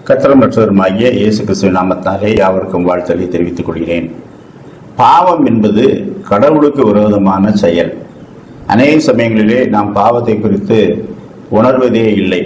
கத்தரும் மற்றவருமாகிய இயேசு கிறிஸ்துவ நாமத்தாலே யாவருக்கும் வாழ்த்தலை தெரிவித்துக் கொள்கிறேன் பாவம் என்பது கடவுளுக்கு விரோதமான செயல் அநேக சமயங்களிலே நாம் பாவத்தை குறித்து உணர்வதே இல்லை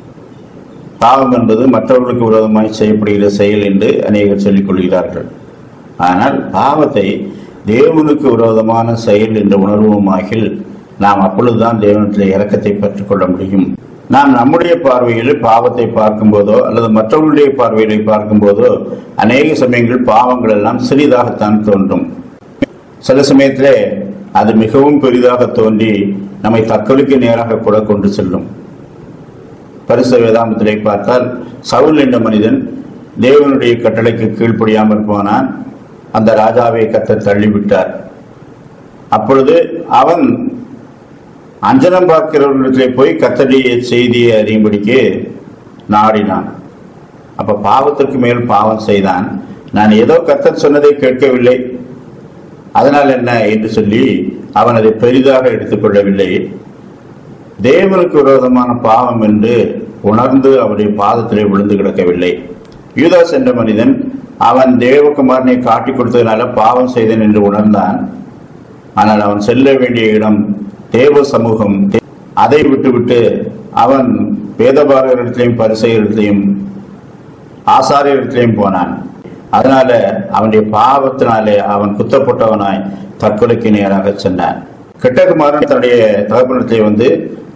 பாவம் என்பது மற்றவர்களுக்கு விரோதமாய் செய்யப்படுகிற செயல் என்று அநேகர் சொல்லிக் கொள்கிறார்கள் ஆனால் பாவத்தை தேவனுக்கு விரோதமான செயல் என்ற உணர்வுமாகில் நாம் அப்பொழுதுதான் தேவனத்தில் இரக்கத்தை பெற்றுக்கொள்ள முடியும் நாம் நம்முடைய பார்வையில் பாவத்தை பார்க்கும்போதோ அல்லது மற்றவர்களுடைய பார்வையிலே பார்க்கும்போதோ அநேக சமயங்கள் பாவங்கள் எல்லாம் சிறிதாகத்தான் தோன்றும் சில சமயத்திலே அது மிகவும் பெரிதாக தோன்றி நம்மை தக்கலுக்கு நேராக கூட கொண்டு செல்லும் பரிசு வேதாந்தத்திலே பார்த்தால் சவுல் என்ற மனிதன் தேவனுடைய கட்டளைக்கு கீழ்ப்படியாமல் போனான் அந்த ராஜாவை கத்த தள்ளிவிட்டார் அப்பொழுது அவன் அஞ்சனம் பார்க்கிறவர்களிடத்திலே போய் கத்தடைய செய்தியை அறியும்படிக்கு நாடினான் அப்ப பாவத்திற்கு மேல் பாவம் செய்தான் நான் ஏதோ கத்தர் சொன்னதை கேட்கவில்லை அதனால் என்ன என்று சொல்லி அவன் அதை பெரிதாக எடுத்துக்கொள்ளவில்லை தேவனுக்கு விரோதமான பாவம் என்று உணர்ந்து அவருடைய பாதத்திலே விழுந்து கிடக்கவில்லை யூதாஸ் என்ற மனிதன் அவன் தேவகுமாரனை காட்டிக் கொடுத்ததுனால பாவம் செய்தேன் என்று உணர்ந்தான் ஆனால் அவன் செல்ல வேண்டிய இடம் தேவ சமூகம் அதை விட்டுவிட்டு அவன் வேதபாரகரிடத்திலையும் பரிசெயரிடத்திலையும் ஆசாரியரிடத்திலையும் போனான் அதனால அவனுடைய பாவத்தினாலே அவன் குத்தப்பட்டவனாய் தற்கொலைக்கு நேராக சென்றான் கிட்டகுமாரன் தன்னுடைய தகப்பனத்தை வந்து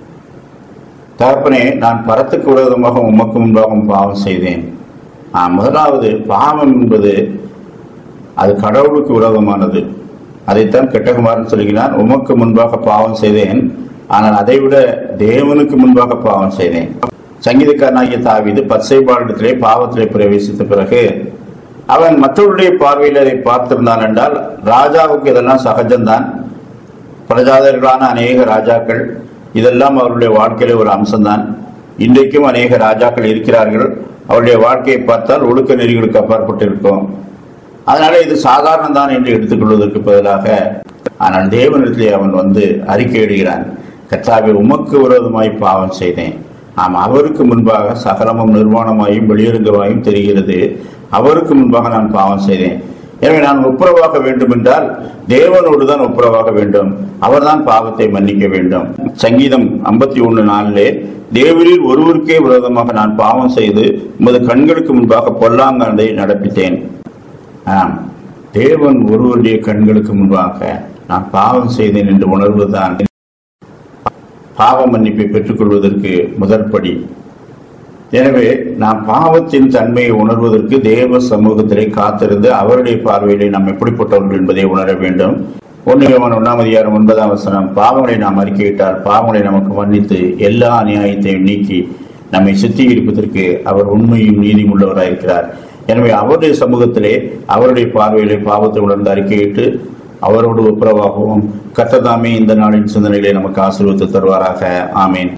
தகப்பனே நான் பரத்துக்கு விரோதமாக உமக்கு முன்பாகவும் பாவம் செய்தேன் ஆ, முதலாவது பாவம் என்பது அது கடவுளுக்கு விரோதமானது அதைத்தான் கெட்டகுமாரன் சொல்கிறான் உமக்கு முன்பாக பாவம் செய்தேன் ஆனால் அதைவிட தேவனுக்கு முன்பாக பாவம் செய்தேன் சங்கீதக்காரனாகிய தாவீது பச்சைபாடத்திலே பாவத்திலே பிரவேசித்த பிறகு அவன் மற்றவருடைய பார்வையில் அதை பார்த்திருந்தான் என்றால் ராஜாவுக்கு இதெல்லாம் சகஜம்தான் பிரஜாதர்களான அநேக ராஜாக்கள் இதெல்லாம் அவருடைய வாழ்க்கையில ஒரு அம்சம்தான் இன்றைக்கும் அநேக ராஜாக்கள் இருக்கிறார்கள் அவருடைய வாழ்க்கையை பார்த்தால் ஒழுக்க நெறிகளுக்கு அப்பாற்பட்டு இருக்கும் அதனால இது சாதாரணம் தான் என்று எடுத்துக்கொள்வதற்கு பதிலாக ஆனால் தேவனிடத்திலே அவன் வந்து அறிக்கையிடுகிறான் கர்த்தாவே உமக்கு விரோதமாய் பாவம் செய்தேன் ஆம் அவருக்கு முன்பாக சகலமும் நிர்வாணமாயும் வெளியரங்கமாயும் தெரிகிறது அவருக்கு முன்பாக நான் பாவம் செய்தேன் எனவே நான் ஒப்புரவாக வேண்டும் என்றால் தேவனோடு தான் ஒப்புரவாக வேண்டும் அவர்தான் பாவத்தை மன்னிக்க வேண்டும் சங்கீதம் ஐம்பத்தி ஒண்ணு நாளிலே தேவரில் ஒருவருக்கே விரோதமாக நான் பாவம் செய்து உமது கண்களுக்கு முன்பாக பொல்லாங்கண்டை நடப்பித்தேன் ஆம் தேவன் ஒருவருடைய கண்களுக்கு முன்பாக நான் பாவம் செய்தேன் என்று உணர்வுதான் பாவ மன்னிப்பை பெற்றுக்கொள்வதற்கு முதற்படி எனவே நாம் பாவத்தின் தன்மையை உணர்வதற்கு தேவ சமூகத்திலே காத்திருந்து அவருடைய பார்வையிலே நாம் எப்படிப்பட்டவர்கள் என்பதை உணர வேண்டும் ஒன்றியவன் ஒன்றாம் அதிகாரம் ஒன்பதாம் வசனம் பாவங்களை நாம் அறிக்கையிட்டால் பாவங்களை நமக்கு மன்னித்து எல்லா அநியாயத்தையும் நீக்கி நம்மை சுத்திகரிப்பதற்கு அவர் உண்மையும் நீதியும் உள்ளவராயிருக்கிறார் எனவே அவருடைய சமூகத்திலே அவருடைய பார்வையிலே பாவத்தை உணர்ந்து அறிக்கையிட்டு அவரோடு ஒப்புரவாகவும் கத்ததாமே இந்த நாளின் சிந்தனைகளை நமக்கு ஆசீர்வத்து தருவாராக ஆமேன்